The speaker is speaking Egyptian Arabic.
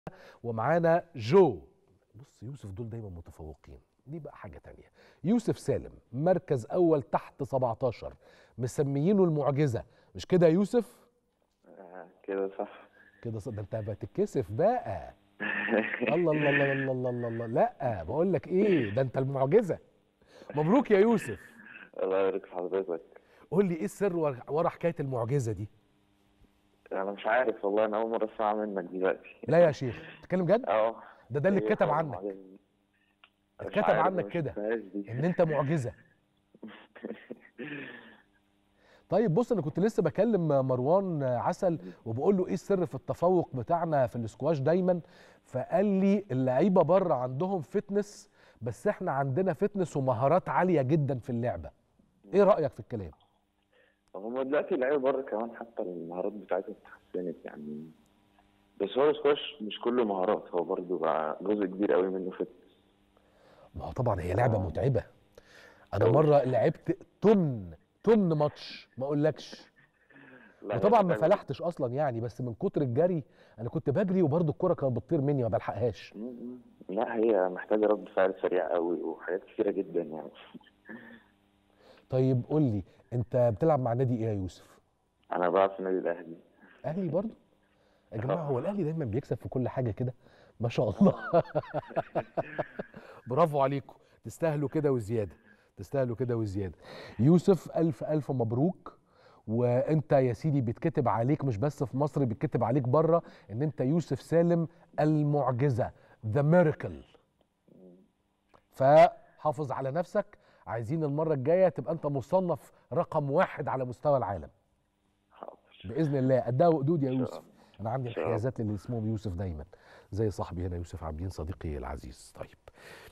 ومعانا جو بص يوسف دول دايما متفوقين دي بقى حاجة تانية يوسف سالم مركز أول تحت 17 مسميينه المعجزة مش كده يا يوسف آه، كده صح كده ص- ده انت بتتكسف بقى الله الله الله الله الله الله, الله. لا بقول لك ايه ده انت المعجزة مبروك يا يوسف الله يبارك في حضرتك قول لي ايه السر ورا ورا حكاية المعجزة دي انا مش عارف والله انا اول مره اسمع منك دلوقتي لا يا شيخ تتكلم جد اه ده ده اللي هي اتكتب فعلا عنك معجزة. مش اتكتب عارف، عنك ما كده. شفتهاش دي. ان انت معجزة طيب بص انا كنت لسه بكلم مروان عسل وبقول له ايه السر في التفوق بتاعنا في الاسكواش دايما فقال لي اللعيبه بره عندهم فتنس بس احنا عندنا فتنس ومهارات عاليه جدا في اللعبه ايه رايك في الكلام هم دلوقتي اللعيبه بره كمان حتى المهارات بتاعتهم اتحسنت يعني بس هو السكواش مش كله مهارات هو برضه بقى جزء كبير قوي منه فتنس ما هو طبعا هي لعبه آه. متعبه انا أوي. مره لعبت تمن تمن ماتش ما اقولكش لا، وطبعا هي ما محتاجة- فلحتش اصلا يعني بس من كتر الجري انا كنت بجري وبرضه الكره كانت بتطير مني ما بلحقهاش م- م. لا هي محتاجه رد فعل سريع قوي وحاجات كتيره جدا يعني طيب قول لي انت بتلعب مع نادي ايه يا يوسف انا بلعب في النادي الاهلي اهلي برضه يا جماعه هو الاهلي دايما بيكسب في كل حاجه كده ما شاء الله برافو عليكم تستاهلوا كده وزياده تستاهلوا كده وزياده يوسف الف الف مبروك وانت يا سيدي بيتكتب عليك مش بس في مصر بيتكتب عليك بره ان انت يوسف سالم المعجزه ذا ميراكل فحافظ على نفسك عايزين المره الجايه تبقى انت مصنف رقم واحد على مستوى العالم حاضر باذن الله قدها وقدود يا إن شاء يوسف الله. انا عندي إن شاء الله. انحيازات للي اسمهم يوسف دايما زي صاحبي هنا يوسف عابدين صديقي العزيز طيب